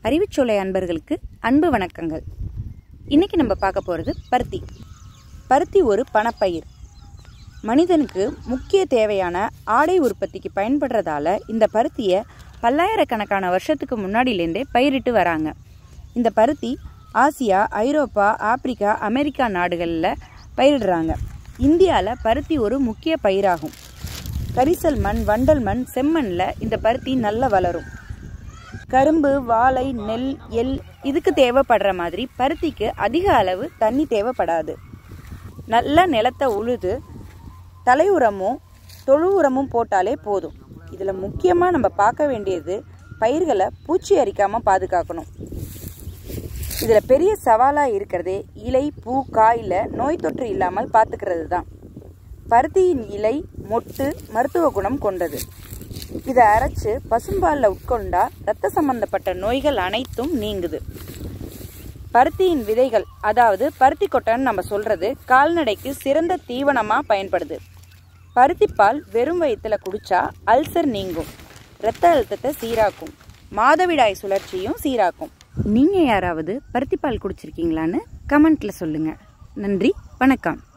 அறிவுச்சோலை அன்பர்களுக்கு அன்பு வணக்கங்கள் இன்னைக்கு நம்ம பார்க்க போகிறது பருத்தி பருத்தி ஒரு பணப்பயிர் மனிதனுக்கு முக்கிய தேவையான ஆடை உற்பத்திக்கு பயன்படுறதால இந்த பருத்தியை பல்லாயிரக்கணக்கான வருஷத்துக்கு முன்னாடியிலேருந்தே பயிரிட்டு வராங்க இந்த பருத்தி ஆசியா ஐரோப்பா ஆப்பிரிக்கா அமெரிக்கா நாடுகளில் பயிரிடுறாங்க இந்தியாவில் பருத்தி ஒரு முக்கிய பயிராகும் கரிசல் மண் வண்டல் மண் செம்மண்ணில் இந்த பருத்தி நல்லா வளரும் கரும்பு வாழை நெல் எள் இதுக்கு தேவைப்படுற மாதிரி பருத்திக்கு அதிக அளவு தண்ணி தேவைப்படாது நல்ல நிலத்தை உழுது தலை உரமும் தொழு உரமும் போட்டாலே போதும் இதில் முக்கியமாக நம்ம பார்க்க வேண்டியது பயிர்களை பூச்சி அரிக்காமல் பாதுகாக்கணும் இதில் பெரிய சவாலாக இருக்கிறதே இலை பூ காயில் நோய் தொற்று இல்லாமல் பார்த்துக்கிறது தான் பருத்தியின் இலை மொட்டு மருத்துவ குணம் கொண்டது இதை அரைச்சு பசும்பாலில் உட்கொண்டா ரத்த சம்பந்தப்பட்ட நோய்கள் அனைத்தும் நீங்குது பருத்தியின் விதைகள் அதாவது பருத்தி கொட்டைன்னு நம்ம சொல்றது கால்நடைக்கு சிறந்த தீவனமா பயன்படுது பருத்திப்பால் வெறும் வயிற்றுல குடிச்சா அல்சர் நீங்கும் இரத்த அழுத்தத்தை சீராக்கும் மாதவிடாய் சுழற்சியும் சீராக்கும் நீங்க யாராவது பருத்திப்பால் குடிச்சிருக்கீங்களான்னு கமெண்ட்ல சொல்லுங்க நன்றி வணக்கம்